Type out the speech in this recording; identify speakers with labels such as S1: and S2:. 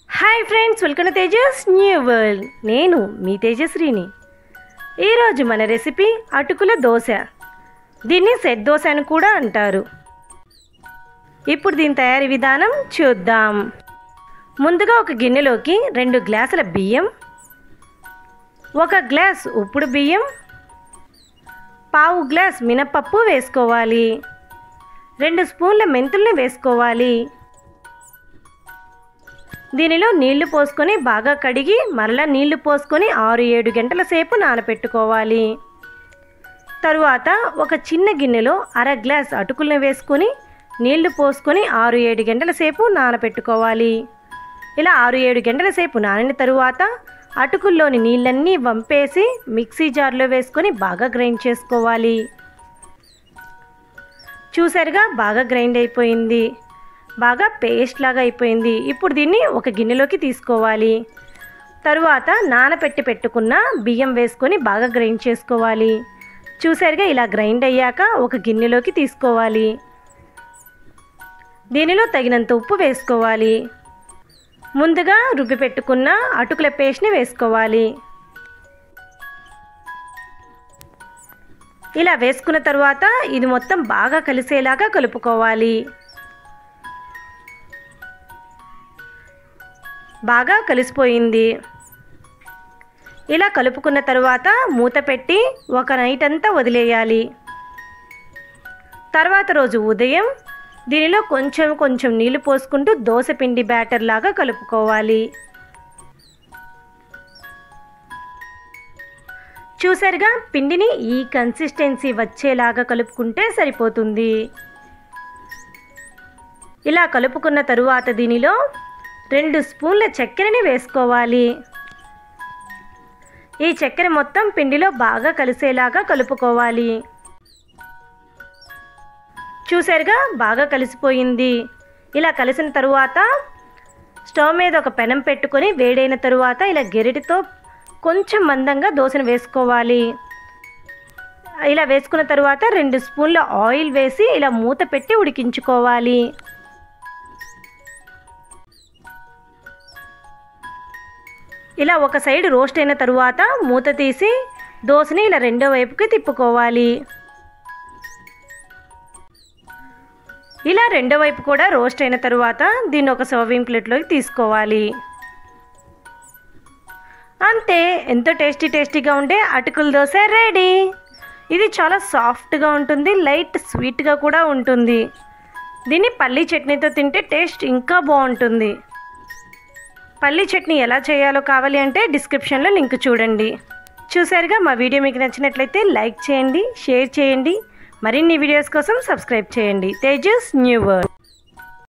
S1: hi friends welcome to Tejas new world నేను మీ తేజశ్రీని ఈరోజు మన రెసిపీ అటుకుల దోశ దీన్ని సెట్ దోశ అని కూడా అంటారు ఇప్పుడు దీని తయారీ విధానం చూద్దాం ముందుగా ఒక గిన్నెలోకి రెండు గ్లాసుల బియ్యం ఒక గ్లాస్ ఉప్పుడు బియ్యం పావు గ్లాస్ మినపప్పు వేసుకోవాలి రెండు స్పూన్ల మెంతుల్ని వేసుకోవాలి దీనిలో నీళ్లు పోసుకొని బాగా కడిగి మరలా నీళ్లు పోసుకొని ఆరు ఏడు గంటల సేపు నానపెట్టుకోవాలి తరువాత ఒక చిన్న గిన్నెలో అర గ్లాస్ అటుకులను వేసుకొని నీళ్లు పోసుకొని ఆరు ఏడు గంటల సేపు నానపెట్టుకోవాలి ఇలా ఆరు ఏడు గంటల సేపు నానిన తరువాత అటుకుల్లోని నీళ్ళన్నీ వంపేసి మిక్సీ జార్లో వేసుకొని బాగా గ్రైండ్ చేసుకోవాలి చూసారుగా బాగా గ్రైండ్ అయిపోయింది బాగా పేస్ట్ లాగా అయిపోయింది ఇప్పుడు దీన్ని ఒక గిన్నెలోకి తీసుకోవాలి తరువాత నానపెట్టి పెట్టుకున్న బియ్యం వేసుకొని బాగా గ్రైండ్ చేసుకోవాలి చూసారుగా ఇలా గ్రైండ్ అయ్యాక ఒక గిన్నెలోకి తీసుకోవాలి దీనిలో తగినంత ఉప్పు వేసుకోవాలి ముందుగా రుబ్బి పెట్టుకున్న అటుకుల పేస్ట్ని వేసుకోవాలి ఇలా వేసుకున్న తర్వాత ఇది మొత్తం బాగా కలిసేలాగా కలుపుకోవాలి బాగా కలిసిపోయింది ఇలా కలుపుకున్న తరువాత మూత పెట్టి ఒక నైట్ అంతా వదిలేయాలి తర్వాత రోజు ఉదయం దీనిలో కొంచెం కొంచెం నీళ్లు పోసుకుంటూ దోశ పిండి బ్యాటర్ లాగా కలుపుకోవాలి చూసారుగా పిండిని ఈ కన్సిస్టెన్సీ వచ్చేలాగా కలుపుకుంటే సరిపోతుంది ఇలా కలుపుకున్న తరువాత దీనిలో రెండు స్పూన్ల చక్కెరని వేసుకోవాలి ఈ చక్కెర మొత్తం పిండిలో బాగా కలిసేలాగా కలుపుకోవాలి చూసారుగా బాగా కలిసిపోయింది ఇలా కలిసిన తరువాత స్టవ్ మీద ఒక పెనం పెట్టుకొని వేడైన తరువాత ఇలా గెరిటితో కొంచెం మందంగా దోశను వేసుకోవాలి ఇలా వేసుకున్న తరువాత రెండు స్పూన్ల ఆయిల్ వేసి ఇలా మూత పెట్టి ఉడికించుకోవాలి ఇలా ఒక సైడ్ రోస్ట్ అయిన తరువాత మూత తీసి దోశని ఇలా రెండో వైపుకి తిప్పుకోవాలి ఇలా రెండో వైపు కూడా రోస్ట్ అయిన తరువాత దీన్ని ఒక సర్వింగ్ ప్లేట్లోకి తీసుకోవాలి అంతే ఎంతో టేస్టీ టేస్టీగా ఉండే అటుకుల దోశ రెడీ ఇది చాలా సాఫ్ట్గా ఉంటుంది లైట్ స్వీట్గా కూడా ఉంటుంది దీన్ని పల్లీ చట్నీతో తింటే టేస్ట్ ఇంకా బాగుంటుంది పల్లీ చట్నీ ఎలా చేయాలో కావాలి అంటే డిస్క్రిప్షన్లో లింక్ చూడండి చూసారుగా మా వీడియో మీకు నచ్చినట్లయితే లైక్ చేయండి షేర్ చేయండి మరిన్ని వీడియోస్ కోసం సబ్స్క్రైబ్ చేయండి తేజస్ న్యూ వరల్డ్